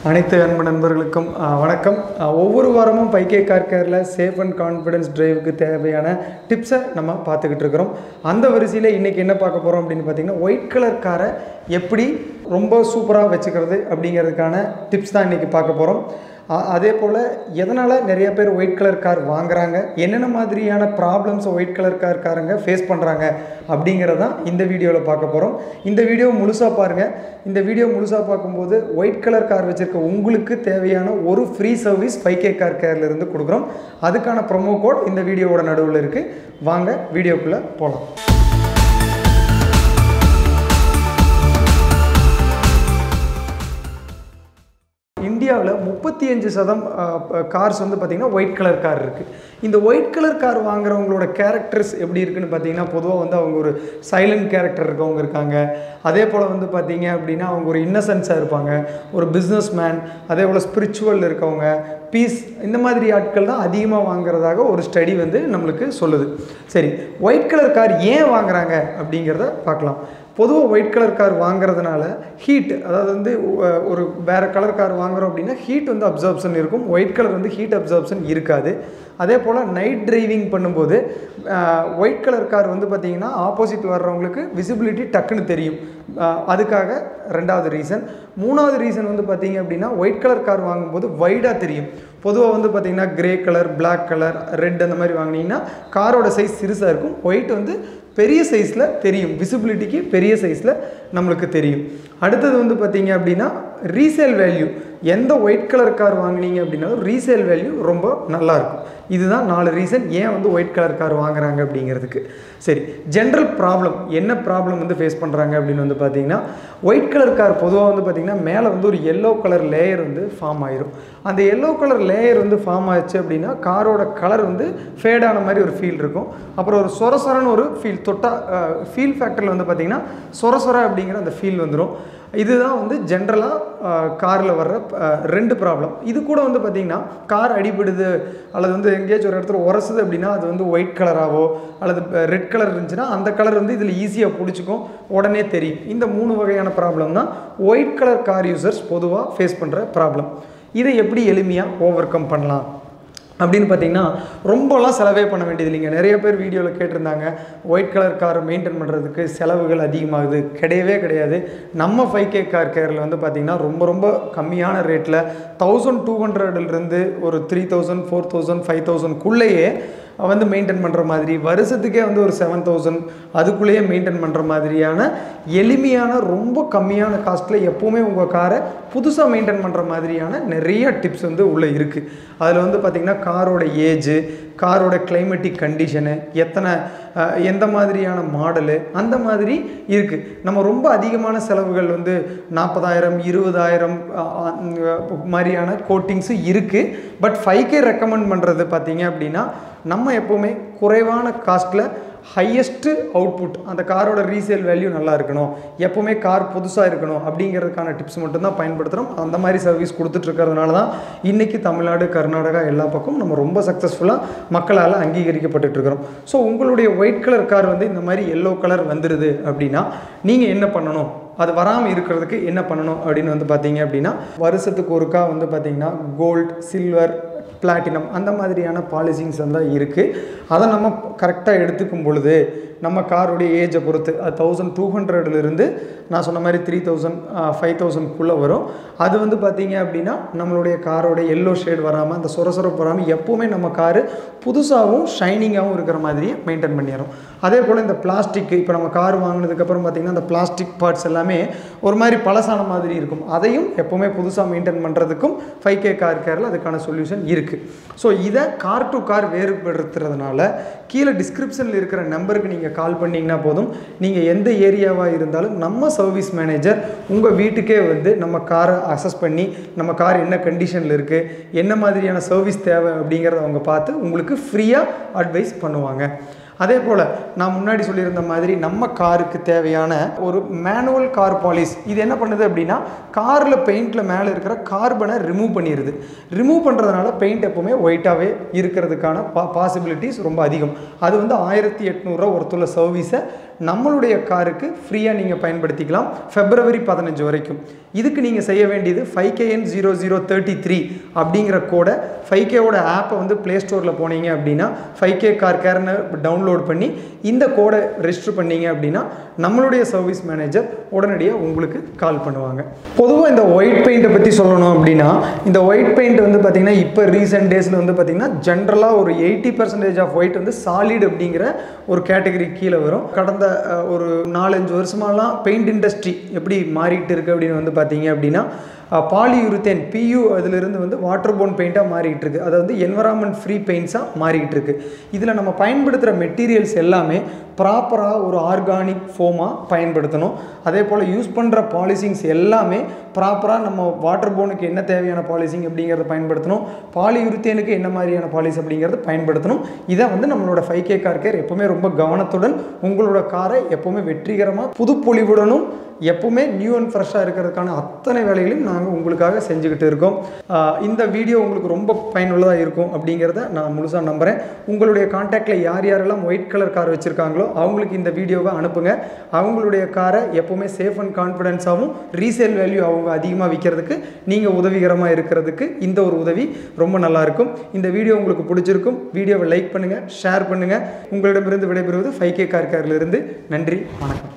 அனைத்து அன்பு நண்பர்களுக்கும் ஆ, வணக்கம் ஆ, ஒவ்வொரு வாரமும் பைக்கே கார் கேரில் சேஃப் அண்ட் கான்ஃபிடன்ஸ் டிரைவுக்கு தேவையான டிப்ஸை நம்ம பார்த்துக்கிட்டு இருக்கிறோம் அந்த வரிசையில் இன்றைக்கி என்ன பார்க்க போகிறோம் அப்படின்னு பார்த்தீங்கன்னா ஒயிட் கலர் காரை எப்படி ரொம்ப சூப்பராக வச்சுக்கிறது அப்படிங்கிறதுக்கான டிப்ஸ் தான் இன்றைக்கி பார்க்க போகிறோம் அதே போல் எதனால் நிறைய பேர் ஒயிட் கலர் கார் வாங்குறாங்க என்னென்ன மாதிரியான ப்ராப்ளம்ஸ் ஒயிட் கலர் கார் காரங்க ஃபேஸ் பண்ணுறாங்க அப்படிங்கிறதான் இந்த வீடியோவில் பார்க்க போகிறோம் இந்த வீடியோ முழுசாக பாருங்கள் இந்த வீடியோ முழுசாக பார்க்கும்போது ஒயிட் கலர் கார் வச்சுருக்க உங்களுக்கு தேவையான ஒரு free service five K car கேர்லேருந்து கொடுக்குறோம் அதுக்கான ப்ரொமோ கோட் இந்த வீடியோவோட நடுவில் இருக்குது வாங்க வீடியோக்குள்ளே போகலாம் இந்தியாவில் முப்பத்தி அஞ்சு சதம் கார்ஸ் வந்து பார்த்திங்கன்னா ஒயிட் கலர் கார் இருக்குது இந்த ஒயிட் கலர் கார் வாங்குறவங்களோட கேரக்டர்ஸ் எப்படி இருக்குன்னு பார்த்தீங்கன்னா பொதுவாக வந்து அவங்க ஒரு சைலண்ட் கேரக்டர் இருக்கவங்க இருக்காங்க அதே போல் வந்து பார்த்தீங்க அப்படின்னா அவங்க ஒரு இன்னசென்ஸாக இருப்பாங்க ஒரு பிஸ்னஸ் மேன் அதே போல் ஸ்பிரிச்சுவல் இருக்கவங்க பீஸ் இந்த மாதிரி ஆட்கள் தான் அதிகமாக வாங்குறதாக ஒரு ஸ்டடி வந்து நம்மளுக்கு சொல்லுது சரி ஒயிட் கலர் கார் ஏன் வாங்குறாங்க அப்படிங்கிறத பார்க்கலாம் பொதுவாக ஒயிட் கலர் கார் வாங்குறதுனால ஹீட் அதாவது வந்து அஹ், ஒரு வேறு கலர் கார் வாங்குறோம் அப்படின்னா ஹீட் வந்து அப்சர்ப்ஷன் இருக்கும் ஒயிட் கலர் வந்து ஹீட் அப்சர்ப்ஷன் இருக்காது அதே போல் நைட் டிரைவிங் பண்ணும்போது ஒயிட் கலர் கார் வந்து பார்த்திங்கன்னா ஆப்போசிட் வர்றவங்களுக்கு விசிபிலிட்டி டக்குன்னு தெரியும் அஹ், அதுக்காக ரெண்டாவது ரீசன் மூணாவது ரீசன் வந்து பார்த்திங்க அப்படின்னா ஒயிட் கலர் கார் வாங்கும்போது வைடாக தெரியும் பொதுவாக வந்து பார்த்திங்கன்னா grey colour Black colour red அந்த மாதிரி வாங்கினீங்கன்னா காரோட சைஸ் சிறுசாக இருக்கும் ஒயிட் வந்து பெரிய சைஸில் தெரியும் விசிபிலிட்டிக்கு பெரிய சைஸில் நம்மளுக்கு தெரியும் அடுத்தது வந்து பார்த்தீங்க அப்படின்னா ரீசேல் வேல்யூ எந்த ஒயிட் கலர் கார் வாங்குனீங்க அப்படின்னாலும் ரீசேல் வேல்யூ ரொம்ப நல்லா இருக்கும் இதுதான் நாலு ரீசன் ஏன் வந்து ஒயிட் கலர் கார் வாங்குறாங்க அப்படிங்கிறதுக்கு சரி ஜென்ரல் ப்ராப்ளம் என்ன ப்ராப்ளம் வந்து ஃபேஸ் பண்ணுறாங்க அப்படின்னு வந்து பார்த்தீங்கன்னா ஒயிட் கலர் கார் பொதுவாக வந்து பார்த்திங்கன்னா மேலே வந்து ஒரு எல்லோ கலர் லேயர் வந்து ஃபார்ம் ஆயிரும் அந்த எல்லோ கலர் லேயர் வந்து ஃபார்ம் ஆச்சு அப்படின்னா காரோட கலர் வந்து ஃபேட் ஆன மாதிரி ஒரு ஃபீல் இருக்கும் அப்புறம் ஒரு சொர சொரன்னு ஒரு ஃபீல் தொட்டா ஃபீல் ஃபேக்டரில் வந்து பார்த்திங்கன்னா சொர சொர அப்படிங்கிற அந்த ஃபீல் வந்துடும் இதுதான் வந்து ஜென்ரலாக காரில் வர்ற அஹ், ரெண்டு ப்ராப்ளம் இது கூட வந்து பார்த்திங்கன்னா கார் அடிபடுது அல்லது வந்து எங்கேயாச்சும் ஒரு இடத்துல உரசுது அப்படின்னா அது வந்து ஒயிட் கலராகவோ அல்லது ரெட் கலர் இருந்துச்சுன்னா அந்த கலர் வந்து இதில் ஈஸியாக பிடிச்சிக்கும் உடனே தெரியும் இந்த மூணு வகையான ப்ராப்ளம் தான் ஒயிட் கலர் கார் யூசர்ஸ் பொதுவாக ஃபேஸ் பண்ணுற ப்ராப்ளம் இதை எப்படி எளிமையாக ஓவர் கம் பண்ணலாம் அப்படின்னு பார்த்தீங்கன்னா ரொம்பலாம் செலவே பண்ண வேண்டியது இல்லைங்க நிறைய பேர் வீடியோவில் கேட்டிருந்தாங்க ஒயிட் கலர் கார் மெயின்டைன் பண்ணுறதுக்கு செலவுகள் அதிகமாகுது கிடையவே கிடையாது நம்ம ஃபைவ் கே கார் கேரில் வந்து பார்த்திங்கன்னா ரொம்ப ரொம்ப கம்மியான ரேட்டில் தௌசண்ட் டூ ஹண்ட்ரட்லேருந்து ஒரு three thousand four thousand five தௌசண்ட்குள்ளேயே வந்து மெயின்டைன் பண்ணுற மாதிரி வருஷத்துக்கே வந்து ஒரு செவன் தௌசண்ட் அதுக்குள்ளேயே மெயின்டைன் பண்ணுற மாதிரியான எளிமையான ரொம்ப கம்மியான காஸ்ட்டில் எப்போவுமே உங்கள் காரை புதுசாக மெயின்டைன் பண்ணுற மாதிரியான நிறைய டிப்ஸ் வந்து உள்ளே இருக்குது அதில் வந்து பார்த்திங்கன்னா காரோட ஏஜு காரோட கிளைமேட்டிக் கண்டிஷனு எத்தனை அஹ், எந்த மாதிரியான மாடலு அந்த மாதிரி இருக்குது நம்ம ரொம்ப அதிகமான செலவுகள் வந்து நாற்பதாயிரம் இருபதாயிரம் மாதிரியான கோட்டிங்ஸு இருக்குது பட் ஃபைவ் கே ரெக்கமெண்ட் பண்ணுறது பார்த்தீங்க அப்படின்னா நம்ம எப்போவுமே குறைவான காஸ்ட்டில் ஹையஸ்ட்டு அவுட்புட் அந்த காரோட ரீசேல் வேல்யூ நல்லா இருக்கணும் எப்போவுமே கார் புதுசாக இருக்கணும் அப்படிங்கிறதுக்கான டிப்ஸ் மட்டும்தான் பயன்படுத்துகிறோம் அந்த மாதிரி சர்வீஸ் கொடுத்துட்ருக்கிறதுனால தான் இன்றைக்கி தமிழ்நாடு கர்நாடகா எல்லா பக்கமும் நம்ம ரொம்ப சக்ஸஸ்ஃபுல்லாக மக்களால் அங்கீகரிக்கப்பட்டுட்டு இருக்கிறோம் ஸோ உங்களுடைய ஒயிட் கலர் கார் வந்து இந்த மாதிரி எல்லோ கலர் வந்துடுது அப்படின்னா நீங்கள் என்ன பண்ணணும் அது வராமல் இருக்கிறதுக்கு என்ன பண்ணணும் அப்படின்னு வந்து பார்த்தீங்க அப்படின்னா வருஷத்துக்கு ஒருக்கா வந்து பார்த்தீங்கன்னா கோல்ட் சில்வர் பிளாட்டினம் அந்த மாதிரியான பாலிசிங்ஸ் வந்து இருக்குது அதை நம்ம கரெக்டாக எடுத்துக்கும் பொழுது நம்ம காருடைய ஏஜை பொறுத்து அது தௌசண்ட் டூ ஹண்ட்ரட்லேருந்து நான் சொன்ன மாதிரி த்ரீ தௌசண்ட் ஃபைவ் தௌசண்ட்குள்ளே வரும் அது வந்து பார்த்தீங்க அப்படின்னா நம்மளுடைய காரோட எல்லோ ஷேட் வராமல் அந்த சொரசொரப்பு வராமல் எப்போவுமே நம்ம காரு புதுசாகவும் ஷைனிங்காகவும் இருக்கிற மாதிரியே மெயின்டைன் பண்ணிடுறோம் அதே போல் இந்த பிளாஸ்டிக் இப்போ நம்ம கார் வாங்கினதுக்கப்புறம் பார்த்திங்கன்னா அந்த பிளாஸ்டிக் பார்ட்ஸ் எல்லாமே ஒரு மாதிரி பழசான மாதிரி இருக்கும் அதையும் எப்போவுமே புதுசாக மெயின்டைன் பண்ணுறதுக்கும் ஃபைவ் கே கார் கேரில் அதுக்கான சொல்யூஷன் இருக்குது ஸோ இதை கார் டு கார் வேறுபடுத்துறதுனால கீழே டிஸ்கிரிப்ஷனில் இருக்கிற நம்பருக்கு நீங்கள் கால் பண்ணிங்கன்னா போதும் நீங்கள் எந்த ஏரியாவாக இருந்தாலும் நம்ம சர்வீஸ் மேனேஜர் உங்கள் வீட்டுக்கே வந்து நம்ம காரை அசஸ் பண்ணி நம்ம கார் என்ன கண்டிஷனில் இருக்குது என்ன மாதிரியான சர்வீஸ் தேவை அப்படிங்கிறத அவங்க பார்த்து உங்களுக்கு ஃப்ரீயாக அட்வைஸ் பண்ணுவாங்க அதே போல் நான் முன்னாடி சொல்லியிருந்த மாதிரி நம்ம காருக்கு தேவையான ஒரு மேனுவல் கார் பாலிஷ் இது என்ன பண்ணுது அப்படின்னா காரில் பெயிண்டில் மேலே இருக்கிற கார்பனை ரிமூவ் பண்ணிடுது ரிமூவ் பண்ணுறதுனால பெயிண்ட் எப்போவுமே ஒயிட்டாகவே இருக்கிறதுக்கான பா பாசிபிலிட்டிஸ் ரொம்ப அதிகம் அது வந்து ஆயிரத்தி எட்நூறுரூவா ஒருத்துள்ள சர்வீஸை நம்மளுடைய காருக்கு ஃப்ரீயாக நீங்கள் பயன்படுத்திக்கலாம் ஃபெப்ரவரி பதினஞ்சு வரைக்கும் இதுக்கு நீங்கள் செய்ய வேண்டியது five KN zero zero thirty three அப்படிங்கிற கோடை ஃபைவ் கேவோட ஆப்பை வந்து ப்ளே ஸ்டோரில் போனீங்க அப்படின்னா ஃபைவ் கே கார் கேர்னு டவுன்லோட் பண்ணி இந்த கோடை ரெஜிஸ்டர் பண்ணீங்க அப்படின்னா நம்மளுடைய சர்வீஸ் மேனேஜர் உடனடியாக உங்களுக்கு கால் பண்ணுவாங்க பொதுவாக இந்த ஒயிட் பெயிண்ட்டை பற்றி சொல்லணும் அப்படின்னா இந்த ஒயிட் பெயிண்ட் வந்து பார்த்திங்கன்னா இப்போ ரீசெண்ட் டேஸில் வந்து பார்த்திங்கன்னா ஜென்ரலாக ஒரு எயிட்டி பர்சன்டேஜ் ஆஃப் ஒயிட் வந்து சாலிட் அப்படிங்கிற ஒரு கேட்டகரி கீழே வரும் கடந்த அஹ், ஒரு நாலஞ்சு வருஷமாலாம் பெயிண்ட் இண்டஸ்ட்ரி எப்படி மாறிட்டு இருக்கு அப்படின்னு வந்து பார்த்தீங்க அப்படின்னா பாலியூரித்தேன் பியூ அதிலிருந்து வந்து வாட்டர் போன் பெயிண்ட்டாக மாறிட்டு இருக்கு அது வந்து என்வரான்மெண்ட் ஃப்ரீ பெயிண்ட்ஸாக மாறிட்டு இருக்கு இதில் நம்ம பயன்படுத்துகிற மெட்டீரியல்ஸ் எல்லாமே ப்ராப்பராக ஒரு ஆர்கானிக் ஃபோமாக பயன்படுத்தணும் அதே போல் யூஸ் பண்ணுற பாலிசிங்ஸ் எல்லாமே ப்ராப்பராக நம்ம வாட்டர் போனுக்கு என்ன தேவையான பாலிசிங் அப்படிங்கிறத பயன்படுத்தணும் பாலியூரித்தேனுக்கு என்ன மாதிரியான பாலிசி அப்படிங்கிறத பயன்படுத்தணும் இதை வந்து நம்மளோட ஃபைவ் கே கார் கேர் எப்போவுமே ரொம்ப கவனத்துடன் உங்களோட காரை எப்போவுமே வெற்றிகரமாக புதுப்பொலிவுடனும் எப்பவுமே நியூ அண்ட் ஃப்ரெஷ்ஷாக இருக்கிறதுக்கான அத்தனை வேலைகளையும் நாங்கள் உங்களுக்காக செஞ்சுக்கிட்டு இருக்கோம் ஆஹ் இந்த வீடியோ உங்களுக்கு ரொம்ப பயனுள்ளதாக இருக்கும் அப்படிங்கிறத நான் முழுசாக நம்புகிறேன் உங்களுடைய காண்டாக்டில் யார் யாரெல்லாம் ஒயிட் கலர் கார் வச்சுருக்காங்களோ அவங்களுக்கு இந்த வீடியோவை அனுப்புங்க அவங்களுடைய காரை எப்போவுமே சேஃப் அண்ட் கான்ஃபிடென்ஸாகவும் ரீசேல் வேல்யூ அவங்க அதிகமாக விற்கிறதுக்கு நீங்கள் உதவிகரமாக இருக்கிறதுக்கு இந்த ஒரு உதவி ரொம்ப நல்லாயிருக்கும் இந்த வீடியோ உங்களுக்கு பிடிச்சிருக்கும் வீடியோவை லைக் பண்ணுங்கள் ஷேர் பண்ணுங்கள் உங்களிடமிருந்து விடைபெறுவது ஃபைவ் கே கார் கார்லேருந்து நன்றி வணக்கம்